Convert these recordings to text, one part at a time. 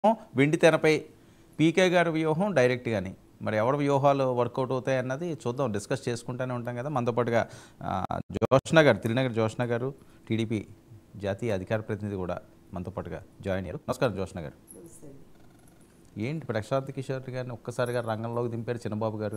వెండి తెరపై పీకే గారి వ్యూహం డైరెక్ట్ కానీ మరి ఎవరి వ్యూహాలు వర్కౌట్ అవుతాయి అన్నది చూద్దాం డిస్కస్ చేసుకుంటూనే ఉంటాం కదా మనతో పాటుగా ఆ, జోష్న గారు తిరునగర్ జోష్న గారు టీడీపీ జాతీయ అధికార ప్రతినిధి కూడా మనతో పాటుగా జాయిన్ అయ్యారు నమస్కారం జోష్న గారు ఏంటి ప్రశాంత్ కిషోర్ గారిని ఒక్కసారిగా రంగంలోకి దింపారు చిన్నబాబు గారు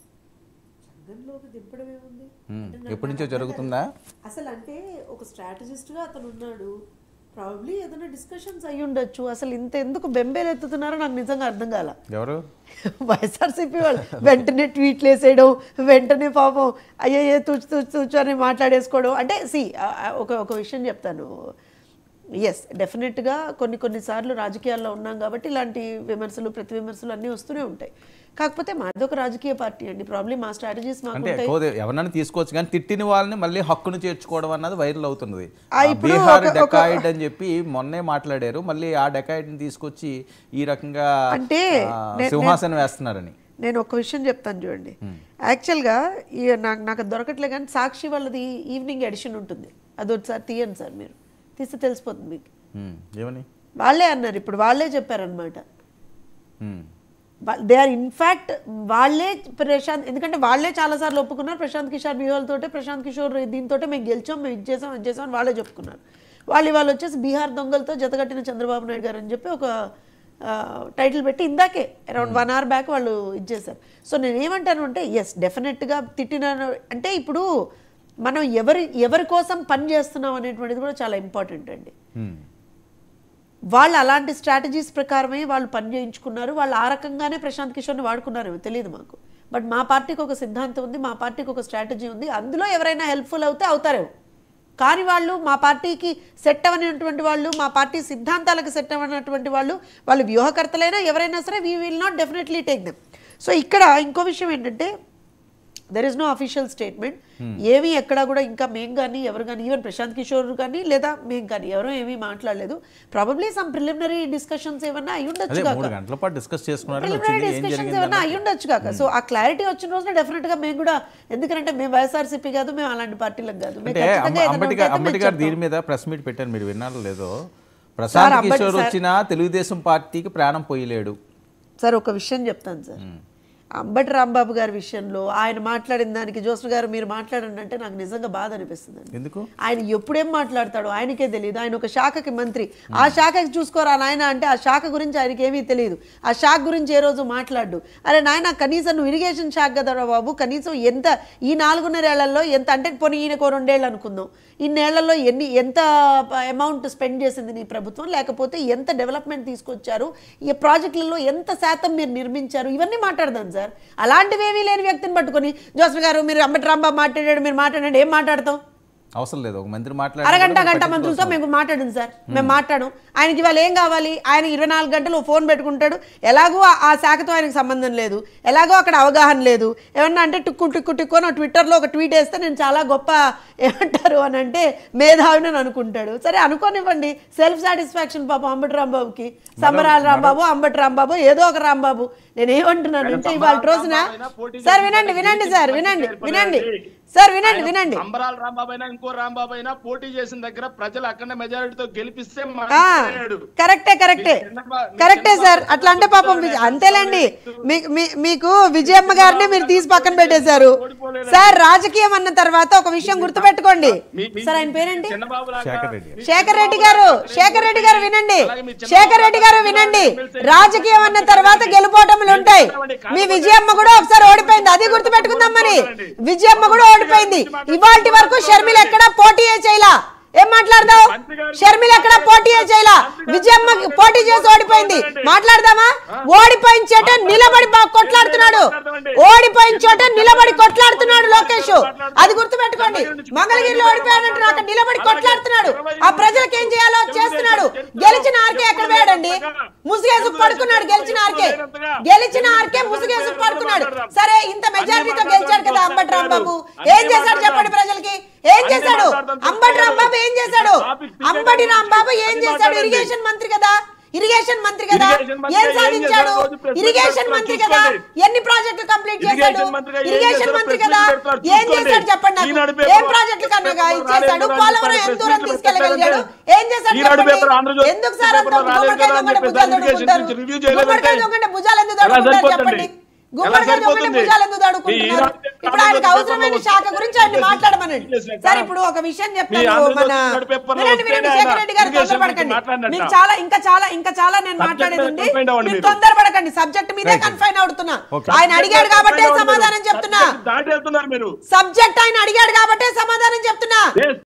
రంగంలోకి దింపడం ఏముంది ఉమ్, అంటే నాకు ఎప్పటి నుంచో అర్థం జరుగుతుందా కాదు. అసలు అంటే ఒక స్ట్రాటజిస్ట్ గా అతను ఉన్నాడు ప్రాబ్లీ ఏదైనా డిస్కషన్స్ అయి ఉండొచ్చు అసలు ఇంత ఎందుకు బెంబేలు ఎత్తుతున్నారో నాకు నిజంగా అర్థం కాల ఎవరు వైఎస్ఆర్సీపీ వాళ్ళు వెంటనే ట్వీట్లు వేసేయడం వెంటనే పాపం అయ్యయ్యే తుచ్చు తుచ్చు తుచ్చు అని మాట్లాడేసుకోవడం అంటే సి ఒక ఒక విషయం చెప్తాను ఎస్ డెఫినెట్గా కొన్ని కొన్నిసార్లు రాజకీయాల్లో ఉన్నాం కాబట్టి ఇలాంటి విమర్శలు ప్రతి విమర్శలు అన్నీ వస్తూనే ఉంటాయి కాకపోతే మాది ఒక రాజకీయ పార్టీ అండి ప్రాబ్లం మా స్ట్రాటజీస్ మాకు అంటే ఉంటాయి కోదే ఎవరినైనా తీసుకోవచ్చు కానీ తిట్టిన వాళ్ళని మళ్ళీ హక్కును చేర్చుకోవడం అన్నది వైరల్ అవుతున్నది ఆ, ఆ ఇప్పుడు బీహార్ ఒక- ఒక- డెకాయిడ్ అని చెప్పి మొన్నే మాట్లాడారు మళ్ళీ ఆ డెకాయిడ్ ని తీసుకొచ్చి ఈ రకంగా అంటే ఆ, నే- సింహాసనం వేస్తున్నారని నేను ఒక విషయం చెప్తాను చూడండి యాక్చువల్గా ఈ నాకు నాకు అది దొరకట్లే కానీ సాక్షి వాళ్ళది ఈవినింగ్ ఎడిషన్ ఉంటుంది అది ఒకసారి తీయండి సార్ మీరు తీస్తే తెలిసిపోతుంది మీకు ఉమ్, ఏమని వాళ్ళే అన్నారు ఇప్పుడు వాళ్ళే చెప్పారనమాట ఉమ్, దే ఆర్ ఇన్ఫ్యాక్ట్ వాళ్ళే ప్రశాంత్ ఎందుకంటే వాళ్ళే చాలాసార్లు ఒప్పుకున్నారు ప్రశాంత్ కిషోర్ వ్యూహాలతోటే ప్రశాంత్ కిషోర్ దీంతో మేము గెలిచాం మేము ఇది చేసాం ఇది చేసాం అని వాళ్ళే చెప్పుకున్నారు వాళ్ళు ఇవాళ వచ్చేసి బీహార్ దొంగలతో జతగట్టిన చంద్రబాబు నాయుడు గారు అని చెప్పి ఒక టైటిల్ పెట్టి ఇందాకే అరౌండ్ వన్ అవర్ బ్యాక్ వాళ్ళు ఇచ్చేసారు సో నేను ఏమంటాను అంటే ఎస్ డెఫినెట్గా తిట్టిన అంటే ఇప్పుడు మనం ఎవరి ఎవరి కోసం పని చేస్తున్నాం అనేటువంటిది కూడా చాలా ఇంపార్టెంట్ అండి ఉమ్, వాళ్ళు అలాంటి స్ట్రాటజీస్ ప్రకారమే వాళ్ళు పని చేయించుకున్నారు వాళ్ళు ఆ రకంగానే ప్రశాంత్ కిషోర్ని వాడుకున్నారేమో తెలియదు మాకు బట్ మా పార్టీకి ఒక సిద్ధాంతం ఉంది మా పార్టీకి ఒక స్ట్రాటజీ ఉంది అందులో ఎవరైనా హెల్ప్ఫుల్ అవుతే అవుతారేమో కానీ వాళ్ళు మా పార్టీకి సెట్ అవ్వనటువంటి వాళ్ళు మా పార్టీ సిద్ధాంతాలకు సెట్ అవ్వనటువంటి వాళ్ళు వాళ్ళు వ్యూహకర్తలైనా ఎవరైనా సరే we will not definitely take them so ఇక్కడ ఇంకో విషయం ఏంటంటే there is no official statement ఏమీ ఎక్కడా కూడా ఇంకా మేం కానీ ఎవరు కానీ ఈవెన్ ప్రశాంత్ కిషోర్ కానీ లేదా మేం కానీ ఎవరూ ఏమీ మాట్లాడలేదు ప్రాబబ్లీ సమ్ ప్రిలిమినరీ డిస్కషన్స్ ఏమన్నా అయి ఉండొచ్చు అదే కాక మూడు గంటల పాటు డిస్కస్ చేసుకున్నారు ప్రిలిమినరీ వచ్చింది ఏం డిస్కషన్స్ జరిగింది ఏమన్నా అయి ఉండొచ్చు కాక సో ఆ క్లారిటీ వచ్చిన రోజున డెఫినెట్ గా మేము కూడా ఎందుకంటే మేము వైఎస్ఆర్సీపీ కాదు మేము అలాంటి పార్టీలకు కాదు మేము అంటే ఖచ్చితంగా ఏదైనా అంబటి ఉంటే అయితే మేము అంబటి గారు చెప్తాం. దీని మీద ప్రెస్ మీట్ పెట్టారు మీరు విన్నారో లేదో ప్రశాంత్ అంబటి కిషోర్ సార్- వచ్చినా తెలుగుదేశం పార్టీకి ప్రాణం పోయలేడు సార్ ఒక విషయం చెప్తాను సార్ అంబటి రాంబాబు గారి విషయంలో ఆయన మాట్లాడిన దానికి జోసఫ్ గారు మీరు మాట్లాడండి అంటే నాకు నిజంగా బాధ అనిపిస్తుంది ఎందుకు ఆయన ఎప్పుడేం మాట్లాడతాడో ఆయనకే తెలియదు ఆయన ఒక శాఖకి మంత్రి ఆ శాఖకి చూసుకోరా నాయన అంటే ఆ శాఖ గురించి ఆయనకి ఏమీ తెలియదు ఆ శాఖ గురించి ఏ రోజు మాట్లాడు అరే నాయన కనీసం నువ్వు ఇరిగేషన్ శాఖ కదరా బాబు కనీసం ఎంత ఈ నాలుగున్నరేళ్లలో ఎంత అంటే పోనీ ఈయనకో రెండేళ్ళు అనుకుందాం ఇన్నేళ్లలో ఎన్ని ఎంత అమౌంట్ స్పెండ్ చేసింది నీ ప్రభుత్వం లేకపోతే ఎంత డెవలప్మెంట్ తీసుకొచ్చారు ఈ ప్రాజెక్టులలో ఎంత శాతం మీరు నిర్మించారు ఇవన్నీ మాట్లాడదాం సార్ అలాంటివి ఏమీ లేని వ్యక్తిని పట్టుకొని జోసఫ్ గారు మీరు అంబటి రాంబాబు మాట్లాడాడు మీరు మాట్లాడండి ఏం మాట్లాడతాం అవసరం లేదు ఒక మంత్రి మాట్లాడి అరగంట గంట మంత్రులతో మేము మాట్లాడింది సార్ మేము మాట్లాడడం ఆయనకి ఇవాళ ఏం కావాలి ఆయన ఇరవై నాలుగు గంటలు ఫోన్ పెట్టుకుంటాడు ఎలాగో ఆ- ఆ శాఖతో ఆయనకు సంబంధం లేదు ఎలాగో అక్కడ అవగాహన లేదు ఏమన్నా అంటే టిక్కు టిక్కు టిక్కు అని ట్విట్టర్లో ఒక ట్వీట్ వేస్తే నేను చాలా గొప్ప ఏమంటారు అని అంటే మేధావిని అని అనుకుంటాడు సరే అనుకోనివ్వండి సెల్ఫ్ సాటిస్ఫాక్షన్ పాపం అంబటి రాంబాబుకి సంబరాల రాంబాబు అంబటి రాంబాబు ఏదో ఒక రాంబాబు నేను ఏమంటున్నాను అంటే ఇవాళ రోజున సార్ వినండి వినండి సార్ వినండి వినండి సార్ వినండి వినండి అంబరాల రాంబాబు అయినా ఇంకో రాంబాబు అయినా పోటీ చేసిన దగ్గర ప్రజలు అక్కడ మెజారిటీతో గెలిపిస్తే ఆ, మాట్లాడాడు కరెక్టే కరెక్టే కరెక్టే సార్ అట్లా అంటే పాపం విజ- అంతేలేండి మీ- మీ- మీకు విజయమ్మ గారినే మీరు తీసి పక్కన పెట్టేశారు సార్ రాజకీయం అన్న తర్వాత ఒక విషయం గుర్తుపెట్టుకోండి సార్ ఆయన పేరేంటి చంద్రబాబు లాగా శేఖర్ రెడ్డి గారు. శేఖర్ రెడ్డి గారు శేఖర్ రెడ్డి గారు వినండి శేఖర్ రెడ్డి గారు వినండి రాజకీయం అన్న తర్వాత గెలుపోటములు ఉంటాయి మీ విజయమ్మ కూడా ఒకసారి ఓడిపోయింది అది గుర్తుపెట్టుకుందాం మరి విజయమ్మ కూడా ఓడిపోయింది ఇవాటి వరకు షర్మిల ఎక్కడా పోటీ చేయలా ఏం మాట్లాడదావు షర్మిల ఎక్కడ పోటీ చేయలా విజయమ్మ పోటీ చేసి ఓడిపోయింది మాట్లాడదామా ఓడిపోయిన చోట నిలబడి బా- కొట్లాడుతున్నాడు ఓడిపోయిన చోట నిలబడి కొట్లాడుతున్నాడు లోకేష్ అది గుర్తుపెట్టుకోండి మంగళగిరిలో ఓడిపోయాడంటే నాకు నిలబడి కొట్లాడుతున్నాడు ఆ ప్రజలకు ఏం చేయాలో చేస్తున్నాడు గెలిచిన ఆర్కే ఎక్కడ పోయాడండి ముసుగేసు పడుకున్నాడు గెలిచిన ఆర్కే గెలిచిన ఆర్కే ముసుగేసు పడుకున్నాడు సరే ఇంత మెజారిటీతో గెలిచాడు కదా అంబటి రాంబాబు ఏం చేశాడు చెప్పండి ప్రజలకి ఏం చేశాడు అంబటి రాంబాబు ఏం చేశాడు అంబటి రాంబాబు ఏం చేశాడు ఇరిగేషన్ మంత్రి కదా ఇరిగేషన్ మంత్రి కదా ఇరిగేషన్ మంత్రి ఏం ఏం సాధించాడు చేశాడు? రోజు ప్రెస్ ఇరిగేషన్ మీట్ మంత్రి పెడతారు, కదా చూసుకోండి. ఎన్ని ప్రాజెక్టులు కంప్లీట్ ఇరిగేషన్ చేశాడు మంత్రిగా ఏం ఇరిగేషన్ చేశారో మంత్రి ప్రెస్ కదా మీట్ పెడతారు, ఏం చూసుకోండి. చేశాడు చెప్పండి నాకు ఈనాడు ఏం పేపర్ ప్రాజెక్టులు కన్నా రాలేదు ఇచ్చేశాడు కదా, పోలవరం ప్రెస్ ఎంత దూరం మీట్ తీసుకెళ్ళగలిగాడు పెట్టారంటే ఏం చేశాడు ఈనాడు చెప్పండి పేపర్ ఆంధ్రజ్యోతి ఎందుకు సార్ అంత పేపర్లో రాలేదు గుమ్మడికాయ కదా అని దొంగంటే చెప్పేసి భుజాలు అప్లికేషన్ తడుముకుంటారు నుంచి రివ్యూ చేయలేదంటే గుమ్మడికాయ దొంగంటే భుజాలు ఎందుకు ఎలా తడుముకుంటారు సరిపోతుంది? చెప్పండి ఎలా గుమ్మడికాయ దొంగంటే సరిపోతుంది? భుజాలు ఎందుకు మీ తడుముకుంటున్నారు ఈనాడు ఇప్పుడు ఆయనకు ఆంధ్రజ్యోతి అవసరమైన పేపర్లో శాఖ గురించి ఆయన మాట్లాడమనండి చేసినట్ట? సార్ ఇప్పుడు ఒక విషయం మీ చెప్తాను ఆంధ్రజ్యోతి మన ఈనాడు పేపర్లో వినండి వినండి వస్తేనే శేఖర్ రెడ్డి గారు ఇరిగేషన్ తొందరపడకండి గురించి మాట్లాడినట్ట. మీకు చాలా ఇంకా చాలా ఇంకా చాలా నేను Subject మాట్లాడేది మీద ఉంది confine అవ్వండి మీరు మీరు. తొందరపడకండి సబ్జెక్ట్ మీదే Right. కన్ఫైన్ అవుతున్నా Okay. ఆయన అడిగాడు కాబట్టే సమాధానం చెప్తున్నా దాటి వెళ్తున్నారు మీరు సబ్జెక్ట్ ఆయన అడిగాడు కాబట్టే సమాధానం చెప్తున్నా Yes.